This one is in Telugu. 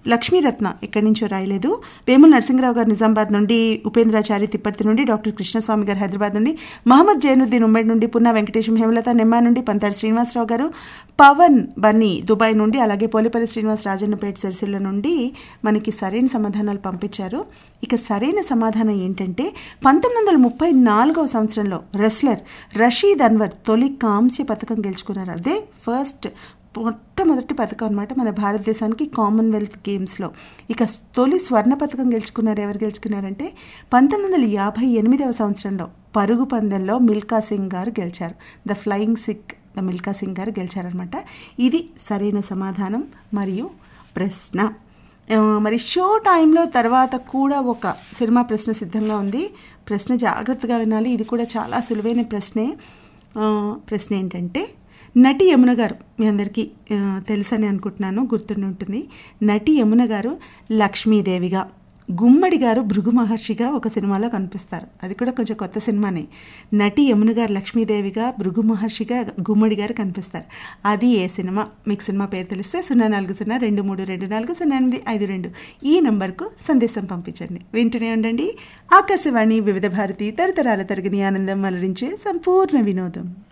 లక్ష్మీరత్న ఎక్కడి నుంచో రాయలేదు వేముల నరసింహరావు గారు నిజామాబాద్ నుండి ఉపేంద్రాచారి తిప్పర్తి నుండి డాక్టర్ కృష్ణస్వామి గారు హైదరాబాద్ నుండి మహమ్మద్ జైనుద్దీన్ ఉమ్మడి నుండి పున్నా వెంకటేశం హేమలత నెమ్మా నుండి పంతాడు శ్రీనివాసరావు గారు పవన్ బన్నీ దుబాయ్ నుండి అలాగే పోలిపల్లి శ్రీనివాస్ రాజన్నపేట సిరిసిల్ల నుండి మనకి సరైన సమాధానాలు పంపించారు ఇక సరైన సమాధానం ఏంటంటే పంతొమ్మిది వందల ముప్పై నాలుగవ సంవత్సరంలో రెస్లర్ రషీద్ అన్వర్ తొలి కాంస్య పథకం గెలుచుకున్నారు అదే ఫస్ట్ మొట్టమొదటి పథకం అనమాట మన భారతదేశానికి కామన్వెల్త్ గేమ్స్లో ఇక తొలి స్వర్ణ పథకం గెలుచుకున్నారు ఎవరు గెలుచుకున్నారంటే పంతొమ్మిది వందల యాభై ఎనిమిదవ సంవత్సరంలో పరుగు పందెంలో మిల్కా సింగ్ గారు గెలిచారు the flying Sikh the Milkha Singh garu గెలిచారనమాట ఇది సరైన సమాధానం మరియు ప్రశ్న ఆ, మరి షో టైంలో తర్వాత కూడా ఒక సినిమా ప్రశ్న సిద్ధంగా ఉంది ప్రశ్న జాగ్రత్తగా వినాలి ఇది కూడా చాలా సులువైన ప్రశ్నే ఆ, ప్రశ్న ఏంటంటే నటి యమున గారు మీ అందరికీ ఆ, తెలుసని అనుకుంటున్నాను గుర్తుండి ఉంటుంది నటి యమున గారు లక్ష్మీదేవిగా గుమ్మడి గారు భృగు మహర్షిగా ఒక సినిమాలో కనిపిస్తారు అది కూడా కొంచెం కొత్త సినిమానే నటి యమున గారు లక్ష్మీదేవిగా భృగు మహర్షిగా గుమ్మడి గారు కనిపిస్తారు అది ఏ సినిమా మీకు సినిమా పేరు తెలిస్తే సున్నా నాలుగు సున్నా రెండు మూడు రెండు నాలుగు సున్నా ఎనిమిది ఐదు రెండు ఈ నంబర్కు సందేశం పంపించండి వింటూనే ఉండండి ఆకాశవాణి వివిధ భారతి తరతరాల తరగని ఆనందం మలరించే సంపూర్ణ వినోదం